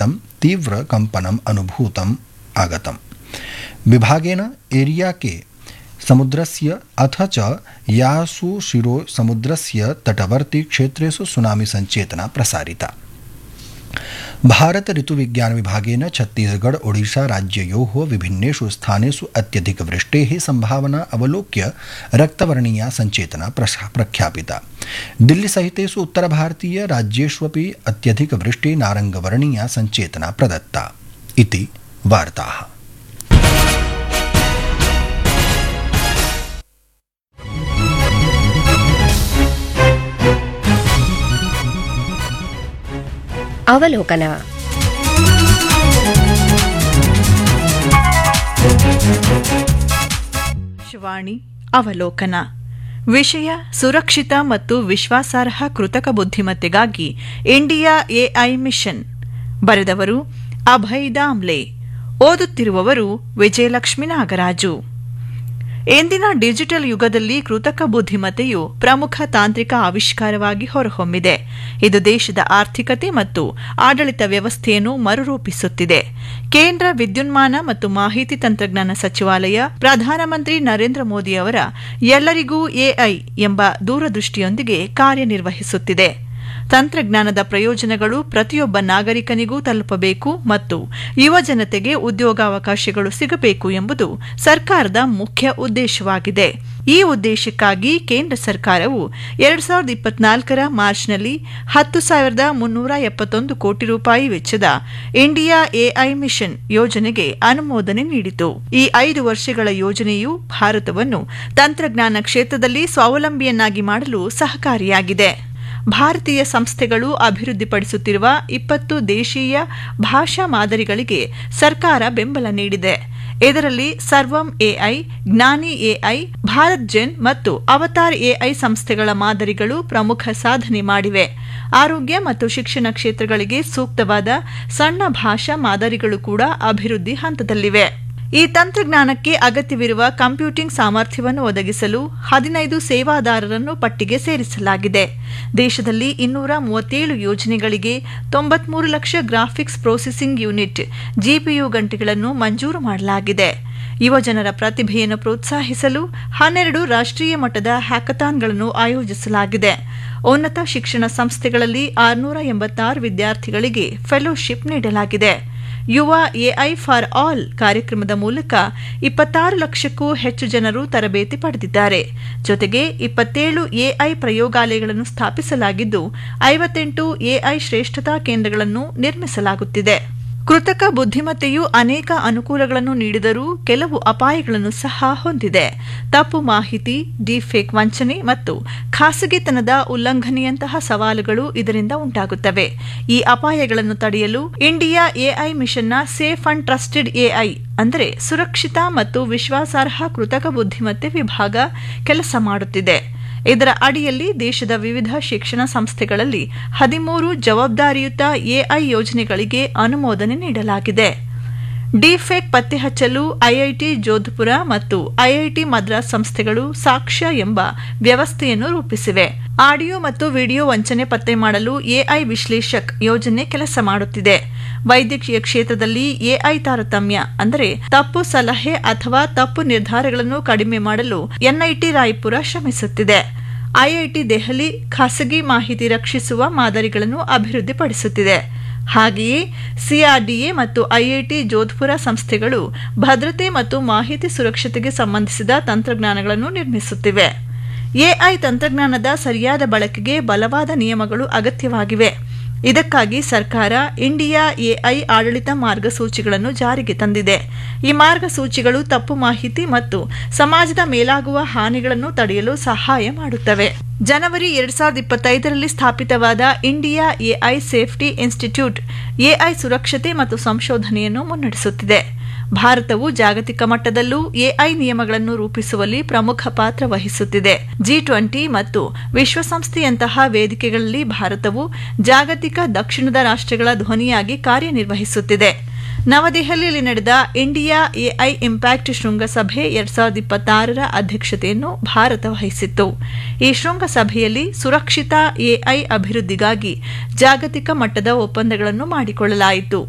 निमित्तं तीव्रकम्पनम् अनुभूतम् आगतम् विभागेन एरिया के समुद्रस्य अथ च यासु शिरो समुद्रस्य तटवर्ती क्षेत्रेषु सुनामी सञ्चेतना प्रसारिता भारत ऋतुविज्ञान विभागेन छत्तीसगढ़ ओडिशा राज्ययोः विभिन्नेषु स्थानेषु अत्यधिकवृष्टेः सम्भावना अवलोक्य रक्तवर्णीया सञ्चेतना प्रख्यापिता दिल्लीसहितेषु उत्तरभारतीय राज्येष्वपि अत्यधिकवृष्टे नारङ्गवर्णीया सञ्चेतना प्रदत्ता इति वार्ताः ಅವಲೋಕನ ಶಿವಾಣಿ ಅವಲೋಕನ ವಿಷಯ ಸುರಕ್ಷಿತ ಮತ್ತು ವಿಶ್ವಾಸಾರ್ಹ ಕೃತಕ ಬುದ್ಧಿಮತ್ತೆಗಾಗಿ ಇಂಡಿಯಾ ಎಐ ಮಿಷನ್ ಬರೆದವರು ಅಭಯ್ ದಾಮ್ಲೆ ಓದುತ್ತಿರುವವರು ವಿಜಯಲಕ್ಷ್ಮಿ ನಾಗರಾಜು ಎಂದಿನ ಡಿಜಿಟಲ್ ಯುಗದಲ್ಲಿ ಕೃತಕ ಬುದ್ಧಿಮತ್ತೆಯು ಪ್ರಮುಖ ತಾಂತ್ರಿಕ ಆವಿಷ್ಕಾರವಾಗಿ ಹೊರಹೊಮ್ಮಿದೆ ಇದು ದೇಶದ ಆರ್ಥಿಕತೆ ಮತ್ತು ಆಡಳಿತ ವ್ಯವಸ್ಥೆಯನ್ನು ಮರುರೂಪಿಸುತ್ತಿದೆ ಕೇಂದ್ರ ವಿದ್ಯುನ್ಮಾನ ಮತ್ತು ಮಾಹಿತಿ ತಂತ್ರಜ್ಞಾನ ಸಚಿವಾಲಯ ಪ್ರಧಾನಮಂತ್ರಿ ನರೇಂದ್ರ ಮೋದಿ ಅವರ ಎಲ್ಲರಿಗೂ ಎಐ ಎಂಬ ದೂರದೃಷ್ಟಿಯೊಂದಿಗೆ ಕಾರ್ಯನಿರ್ವಹಿಸುತ್ತಿದೆ ತಂತ್ರಜ್ಞಾನದ ಪ್ರಯೋಜನಗಳು ಪ್ರತಿಯೊಬ್ಬ ನಾಗರಿಕನಿಗೂ ತಲುಪಬೇಕು ಮತ್ತು ಯುವ ಜನತೆಗೆ ಉದ್ಯೋಗಾವಕಾಶಗಳು ಸಿಗಬೇಕು ಎಂಬುದು ಸರ್ಕಾರದ ಮುಖ್ಯ ಉದ್ದೇಶವಾಗಿದೆ ಈ ಉದ್ದೇಶಕ್ಕಾಗಿ ಕೇಂದ್ರ ಸರ್ಕಾರವು ಎರಡು ಸಾವಿರದ ಇಪ್ಪತ್ನಾಲ್ಕರ ಮಾರ್ಚ್ನಲ್ಲಿ ಹತ್ತು ಸಾವಿರದ ಮುನ್ನೂರ ಎಪ್ಪತ್ತೊಂದು ಕೋಟಿ ರೂಪಾಯಿ ವೆಚ್ಚದ ಇಂಡಿಯಾ ಎಐ ಮಿಷನ್ ಯೋಜನೆಗೆ ಅನುಮೋದನೆ ನೀಡಿತು ಈ ಐದು ವರ್ಷಗಳ ಯೋಜನೆಯು ಭಾರತವನ್ನು ತಂತ್ರಜ್ಞಾನ ಕ್ಷೇತ್ರದಲ್ಲಿ ಸ್ವಾವಲಂಬಿಯನ್ನಾಗಿ ಮಾಡಲು ಸಹಕಾರಿಯಾಗಿದೆ ಭಾರತೀಯ ಸಂಸ್ಥೆಗಳು ಅಭಿವೃದ್ಧಿಪಡಿಸುತ್ತಿರುವ ಇಪ್ಪತ್ತು ದೇಶೀಯ ಭಾಷಾ ಮಾದರಿಗಳಿಗೆ ಸರ್ಕಾರ ಬೆಂಬಲ ನೀಡಿದೆ ಇದರಲ್ಲಿ Sarvam AI Gnani AI Bharat Gen ಮತ್ತು ಅವತಾರ್ ಎಐ ಸಂಸ್ಥೆಗಳ ಮಾದರಿಗಳು ಪ್ರಮುಖ ಸಾಧನೆ ಮಾಡಿವೆ ಆರೋಗ್ಯ ಮತ್ತು ಶಿಕ್ಷಣ ಕ್ಷೇತ್ರಗಳಿಗೆ ಸೂಕ್ತವಾದ ಸಣ್ಣ ಭಾಷಾ ಮಾದರಿಗಳು ಕೂಡ ಅಭಿವೃದ್ಧಿ ಹಂತದಲ್ಲಿವೆ ಈ ತಂತ್ರಜ್ಞಾನಕ್ಕೆ ಅಗತ್ಯವಿರುವ ಕಂಪ್ಯೂಟಿಂಗ್ ಸಾಮರ್ಥ್ಯವನ್ನು ಒದಗಿಸಲು ಹದಿನೈದು ಸೇವಾದಾರರನ್ನು ಪಟ್ಟಿಗೆ ಸೇರಿಸಲಾಗಿದೆ ದೇಶದಲ್ಲಿ ಇನ್ನೂರ ಮೂವತ್ತೇಳು ಯೋಜನೆಗಳಿಗೆ ತೊಂಬತ್ಮೂರು lakh graphics processing unit GPU ಗಂಟೆಗಳನ್ನು ಮಂಜೂರು ಮಾಡಲಾಗಿದೆ ಯುವಜನರ ಪ್ರತಿಭೆಯನ್ನು ಪ್ರೋತ್ಸಾಹಿಸಲು ಹನ್ನೆರಡು ರಾಷ್ಟ್ರೀಯ ಮಟ್ಟದ ಹ್ಯಾಕಥಾನ್ಗಳನ್ನು ಆಯೋಜಿಸಲಾಗಿದೆ ಉನ್ನತ ಶಿಕ್ಷಣ ಸಂಸ್ಥೆಗಳಲ್ಲಿ ಆರುನೂರ ಎಂಬತ್ತಾರು ವಿದ್ಯಾರ್ಥಿಗಳಿಗೆ ಫೆಲೋಶಿಪ್ ನೀಡಲಾಗಿದೆ ಯುವ ಎಐ ಫಾರ್ ಆಲ್ ಕಾರ್ಯಕ್ರಮದ ಮೂಲಕ ಇಪ್ಪತ್ತಾರು ಲಕ್ಷಕ್ಕೂ ಹೆಚ್ಚು ಜನರು ತರಬೇತಿ ಪಡೆದಿದ್ದಾರೆ ಜೊತೆಗೆ ಇಪ್ಪತ್ತೇಳು ಎಐ ಪ್ರಯೋಗಾಲಯಗಳನ್ನು ಸ್ಥಾಪಿಸಲಾಗಿದ್ದು ಐವತ್ತೆಂಟು ಎಐ ಶ್ರೇಷ್ಠತಾ ಕೇಂದ್ರಗಳನ್ನು ನಿರ್ಮಿಸಲಾಗುತ್ತಿದೆ ಕೃತಕ ಬುದ್ಧಿಮತ್ತೆಯು ಅನೇಕ ಅನುಕೂಲಗಳನ್ನು ನೀಡಿದರೂ ಕೆಲವು ಅಪಾಯಗಳನ್ನು ಸಹ ಹೊಂದಿದೆ ತಪ್ಪು ಮಾಹಿತಿ ಡಿಫೇಕ್ ವಂಚನೆ ಮತ್ತು ಖಾಸಗಿತನದ ಉಲ್ಲಂಘನೆಯಂತಹ ಸವಾಲುಗಳು ಇದರಿಂದ ಉಂಟಾಗುತ್ತವೆ ಈ ಅಪಾಯಗಳನ್ನು ತಡೆಯಲು ಇಂಡಿಯಾ ಎಐ ಮಿಷನ್ನ ಸೇಫ್ ಅಂಡ್ ಟ್ರಸ್ಟೆಡ್ ಎಐ ಅಂದರೆ ಸುರಕ್ಷಿತ ಮತ್ತು ವಿಶ್ವಾಸಾರ್ಹ ಕೃತಕ ಬುದ್ಧಿಮತ್ತೆ ವಿಭಾಗ ಕೆಲಸ ಮಾಡುತ್ತಿದೆ ಇದರ ಅಡಿಯಲ್ಲಿ ದೇಶದ ವಿವಿಧ ಶಿಕ್ಷಣ ಸಂಸ್ಥೆಗಳಲ್ಲಿ ಹದಿಮೂರು ಜವಾಬ್ದಾರಿಯುತ ಎಐ ಯೋಜನೆಗಳಿಗೆ ಅನುಮೋದನೆ ನೀಡಲಾಗಿದೆ ಡಿಫೇಕ್ ಪತ್ತೆ ಹಚ್ಚಲು ಐಐಟಿ ಜೋಧ್ಪುರ ಮತ್ತು ಐಐಟಿ ಮದ್ರಾಸ್ ಸಂಸ್ಥೆಗಳು ಸಾಕ್ಷ್ಯ ಎಂಬ ವ್ಯವಸ್ಥೆಯನ್ನು ರೂಪಿಸಿವೆ ಆಡಿಯೋ ಮತ್ತು ವಿಡಿಯೋ ವಂಚನೆ ಪತ್ತೆ ಮಾಡಲು ಎಐ ವಿಶ್ಲೇಷಕ್ ಯೋಜನೆ ಕೆಲಸ ಮಾಡುತ್ತಿದೆ ವೈದ್ಯಕೀಯ ಕ್ಷೇತ್ರದಲ್ಲಿ ಎಐ ತಾರತಮ್ಯ ಅಂದರೆ ತಪ್ಪು ಸಲಹೆ ಅಥವಾ ತಪ್ಪು ನಿರ್ಧಾರಗಳನ್ನು ಕಡಿಮೆ ಮಾಡಲು ಎನ್ಐಟಿ ರಾಯ್ಪುರ ಶ್ರಮಿಸುತ್ತಿದೆ ಐಐಟಿ ದೆಹಲಿ ಖಾಸಗಿ ಮಾಹಿತಿ ರಕ್ಷಿಸುವ ಮಾದರಿಗಳನ್ನು ಅಭಿವೃದ್ಧಿಪಡಿಸುತ್ತಿದೆ ಹಾಗೆಯೇ ಸಿಆರ್ಡಿಎ ಮತ್ತು ಐಐಟಿ ಜೋಧ್ಪುರ ಸಂಸ್ಥೆಗಳು ಭದ್ರತೆ ಮತ್ತು ಮಾಹಿತಿ ಸುರಕ್ಷತೆಗೆ ಸಂಬಂಧಿಸಿದ ತಂತ್ರಜ್ಞಾನಗಳನ್ನು ನಿರ್ಮಿಸುತ್ತಿವೆ ಎಐ ತಂತ್ರಜ್ಞಾನದ ಸರಿಯಾದ ಬಳಕೆಗೆ ಬಲವಾದ ನಿಯಮಗಳು ಅಗತ್ಯವಾಗಿವೆ ಇದಕ್ಕಾಗಿ ಸರ್ಕಾರ ಇಂಡಿಯಾ ಎಐ ಆಡಳಿತ ಮಾರ್ಗಸೂಚಿಗಳನ್ನು ಜಾರಿಗೆ ತಂದಿದೆ ಈ ಮಾರ್ಗಸೂಚಿಗಳು ತಪ್ಪು ಮಾಹಿತಿ ಮತ್ತು ಸಮಾಜದ ಮೇಲಾಗುವ ಹಾನಿಗಳನ್ನು ತಡೆಯಲು ಸಹಾಯ ಮಾಡುತ್ತವೆ ಜನವರಿ ಎರಡ್ ಸಾವಿರದ ಇಪ್ಪತ್ತೈದರಲ್ಲಿ ಸ್ಥಾಪಿತವಾದ India AI safety institute AI ಸುರಕ್ಷತೆ ಮತ್ತು ಸಂಶೋಧನೆಯನ್ನು ಮುನ್ನಡೆಸುತ್ತಿದೆ ಭಾರತವು ಜಾಗತಿಕ ಮಟ್ಟದಲ್ಲೂ ಎಐ ನಿಯಮಗಳನ್ನು ರೂಪಿಸುವಲ್ಲಿ ಪ್ರಮುಖ ಪಾತ್ರ ವಹಿಸುತ್ತಿದೆ ಜಿ ಟ್ವೆಂಟಿ ಮತ್ತು ವಿಶ್ವಸಂಸ್ಥೆಯಂತಹ ವೇದಿಕೆಗಳಲ್ಲಿ ಭಾರತವು ಜಾಗತಿಕ ದಕ್ಷಿಣದ ರಾಷ್ಟ್ರಗಳ ಧ್ವನಿಯಾಗಿ ಕಾರ್ಯನಿರ್ವಹಿಸುತ್ತಿದೆ ನವದೆಹಲಿಯಲ್ಲಿ ನಡೆದ ಇಂಡಿಯಾ ಎಐ ಇಂಪ್ಯಾಕ್ಟ್ ಶೃಂಗಸಭೆ ಎರಡ್ ಸಾವಿರದ ಇಪ್ಪತ್ತಾರರ ಅಧ್ಯಕ್ಷತೆಯನ್ನು ಭಾರತ ವಹಿಸಿತ್ತು ಈ ಶೃಂಗಸಭೆಯಲ್ಲಿ ಸುರಕ್ಷಿತ ಎಐ ಅಭಿವೃದ್ಧಿಗಾಗಿ ಜಾಗತಿಕ ಮಟ್ಟದ ಒಪ್ಪಂದಗಳನ್ನು ಮಾಡಿಕೊಳ್ಳಲಾಯಿತು